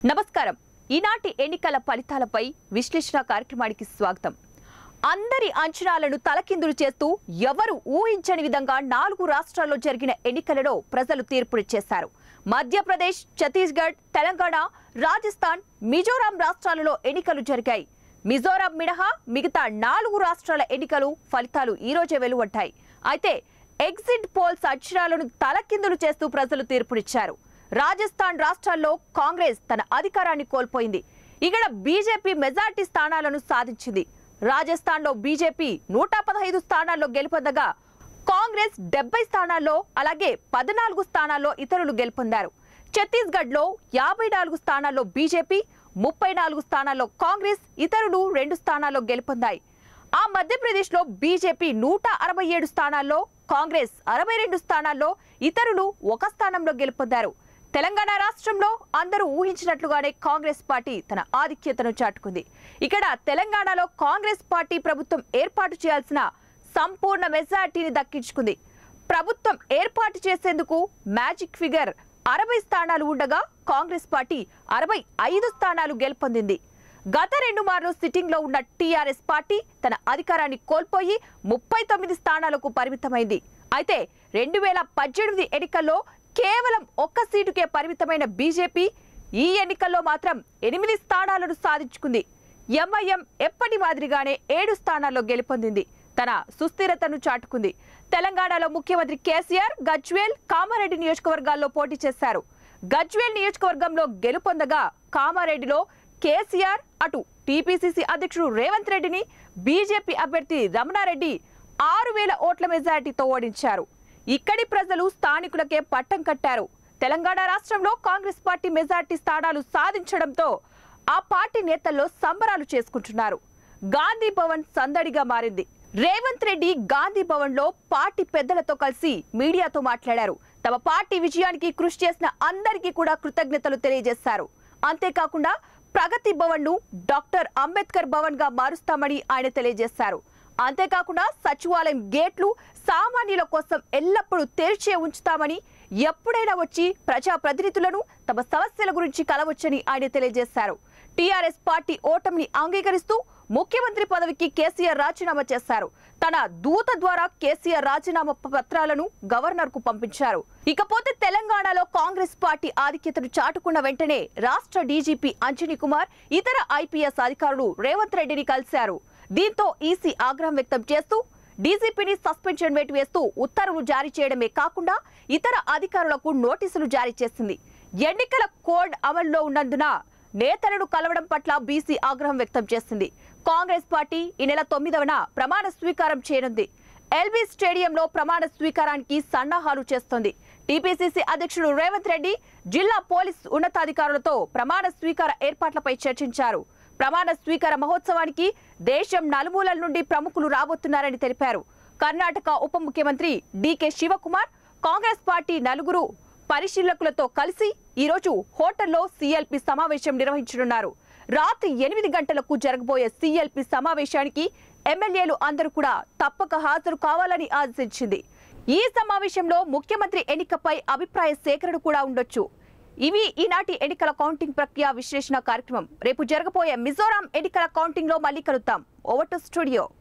నమస్కారం ఈనాటి ఎన్నికల ఫలితాలపై విశ్లేషణ కార్యక్రమానికి స్వాగతం అందరి అంచనాలను తలకిందులు చేస్తూ ఎవరు ఊహించని విధంగా నాలుగు రాష్ట్రాల్లో జరిగిన ఎన్నికలలో ప్రజలు తీర్పునిచ్చేశారు మధ్యప్రదేశ్ ఛత్తీస్గఢ్ తెలంగాణ రాజస్థాన్ మిజోరాం రాష్ట్రాలలో ఎన్నికలు జరిగాయి మిజోరాం మినహా మిగతా నాలుగు రాష్ట్రాల ఎన్నికలు ఫలితాలు ఈ రోజే వెలువడ్డాయి అయితే ఎగ్జిట్ పోల్స్ అక్షరాలను తలకిందులు చేస్తూ ప్రజలు తీర్పునిచ్చారు రాజస్థాన్ రాష్ట్రాల్లో కాంగ్రెస్ తన అధికారాన్ని కోల్పోయింది ఇక్కడ బీజేపీ మెజార్టీ స్థానాలను సాధించింది రాజస్థాన్లో బీజేపీ నూట పదహైదు స్థానాల్లో గెలుపొందగా కాంగ్రెస్ డెబ్బై స్థానాల్లో అలాగే పద్నాలుగు స్థానాల్లో ఇతరులు గెలుపొందారు ఛత్తీస్గఢ్లో యాభై నాలుగు స్థానాల్లో బీజేపీ ముప్పై నాలుగు స్థానాల్లో కాంగ్రెస్ ఇతరులు రెండు స్థానాల్లో గెలుపొందాయి ఆ మధ్యప్రదేశ్లో బీజేపీ నూట అరవై ఏడు స్థానాల్లో కాంగ్రెస్ అరవై రెండు స్థానాల్లో ఇతరులు ఒక స్థానంలో గెలుపొందారు తెలంగాణ రాష్ట్రంలో అందరూ ఊహించినట్లుగానే కాంగ్రెస్ పార్టీ తన ఆధిక్యతను చాటుకుంది ఇక్కడ తెలంగాణలో కాంగ్రెస్ పార్టీ ప్రభుత్వం ఏర్పాటు చేయాల్సిన సంపూర్ణ మెజార్టీని దక్కించుకుంది ప్రభుత్వం ఏర్పాటు చేసేందుకు మ్యాజిక్ ఫిగర్ అరవై స్థానాలు ఉండగా కాంగ్రెస్ పార్టీ అరవై ఐదు స్థానాలు గెలుపొందింది గత రెండు మార్లు సిట్టింగ్ లో ఉన్న టీఆర్ఎస్ పార్టీ తన అధికారాన్ని కోల్పోయి ముప్పై తొమ్మిది స్థానాలకు పరిమితమైంది అయితే రెండు వేల పద్దెనిమిది ఎన్నికల్లో కేవలం ఒక్క సీటుకే పరిమితమైన బీజేపీ ఈ ఎన్నికల్లో మాత్రం ఎనిమిది స్థానాలను సాధించుకుంది ఎంఐఎం ఎప్పటి మాదిరిగానే ఏడు స్థానాల్లో గెలుపొందింది తన సుస్థిరతను చాటుకుంది తెలంగాణలో ముఖ్యమంత్రి కేసీఆర్ గజ్వేల్ కామారెడ్డి నియోజకవర్గాల్లో పోటీ చేశారు గజ్వేల్ నియోజకవర్గంలో గెలుపొందగా కామారెడ్డిలో కేసీఆర్ అటు టీపీసీసీ అధ్యక్షుడు రేవంత్ రెడ్డిని బీజేపీ అభ్యర్థి రమణారెడ్డి ఆరు వేల ఓట్ల మెజారిటీతో ఓడించారు ఇక్కడి ప్రజలు స్థానికులకే పట్టం కట్టారు తెలంగాణ రాష్ట్రంలో కాంగ్రెస్ పార్టీ మెజార్టీ స్థానాలు సాధించడంతో ఆ పార్టీ నేతల్లో సంబరాలు చేసుకుంటున్నారు గాంధీ భవన్ సందడిగా మారింది రేవంత్ రెడ్డి గాంధీ భవన్ లో పార్టీ పెద్దలతో కలిసి మీడియాతో మాట్లాడారు తమ పార్టీ విజయానికి కృషి చేసిన అందరికీ కూడా కృతజ్ఞతలు తెలియజేశారు అంతేకాకుండా ప్రగతి భవన్ ను డాక్టర్ అంబేద్కర్ భవన్ గా మారుస్తామని ఆయన తెలియజేశారు అంతేకాకుండా సచివాలయం గేట్లు సామాన్యుల కోసం ఎల్లప్పుడూ తెరిచే ఉంచుతామని ఎప్పుడైనా వచ్చి ప్రజా ప్రతినిధులను తమ సమస్యల గురించి కలవచ్చని ఆయన తెలియజేశారు టీఆర్ఎస్ పార్టీ ఓటమిని అంగీకరిస్తూ ముఖ్యమంత్రి పదవికి కేసీఆర్ రాజీనామా చేశారు తన దూత ద్వారా కేసీఆర్ రాజీనామా పత్రాలను గవర్నర్ కు పంపించారు ఇకపోతే తెలంగాణలో కాంగ్రెస్ పార్టీ ఆధిక్యతను చాటుకున్న వెంటనే రాష్ట్ర డీజీపీ అంజనీ కుమార్ ఇతర ఐపీఎస్ అధికారులు రేవంత్ రెడ్డిని కలిశారు దీంతో ఈసీ ఆగ్రహం వ్యక్తం చేస్తూ డీజీపీని సస్పెన్షన్ వేటు వేస్తూ ఉత్తర్వులు జారీ చేయడమే కాకుండా ఇతర అధికారులకు నోటీసులు జారీ చేసింది ఎన్నికల కోడ్ అమల్లో ఉన్నందున నేతలను కలవడం పట్ల బీసీ ఆగ్రహం వ్యక్తం చేసింది కాంగ్రెస్ పార్టీ ఈ నెల తొమ్మిదవన ప్రమాణ స్వీకారం చేయనుంది ఎల్బీ స్టేడియంలో ప్రమాణ స్వీకారానికి సన్నాహాలు చేస్తోంది టీపీసీసీ అధ్యక్షుడు రేవంత్ రెడ్డి జిల్లా పోలీస్ ఉన్నతాధికారులతో ప్రమాణ స్వీకార ఏర్పాట్లపై చర్చించారు ప్రమాణ స్వీకార మహోత్సవానికి దేశం నలుమూలల నుండి ప్రముఖులు రాబోతున్నారని తెలిపారు కర్ణాటక ఉప ముఖ్యమంత్రి డీకే శివకుమార్ కాంగ్రెస్ పార్టీ నలుగురు పరిశీలకులతో కలిసి ఈరోజు హోటల్లో సీఎల్పీ సమావేశం నిర్వహించనున్నారు రాత్రి ఎనిమిది గంటలకు జరగబోయే సీఎల్పీ సమావేశానికి ఎమ్మెల్యేలు అందరూ కూడా తప్పక హాజరు కావాలని ఆదేశించింది ఈ సమావేశంలో ముఖ్యమంత్రి ఎన్నికపై అభిప్రాయ సేకరణ కూడా ఉండొచ్చు ఇవి ఈనాటి ఎన్నికల కౌంటింగ్ ప్రక్రియ విశ్లేషణ కార్యక్రమం రేపు జరగబోయే మిజోరాం ఎన్నికల కౌంటింగ్ లో మళ్ళీ కలుద్దాం ఓవర్ టు స్టూడియో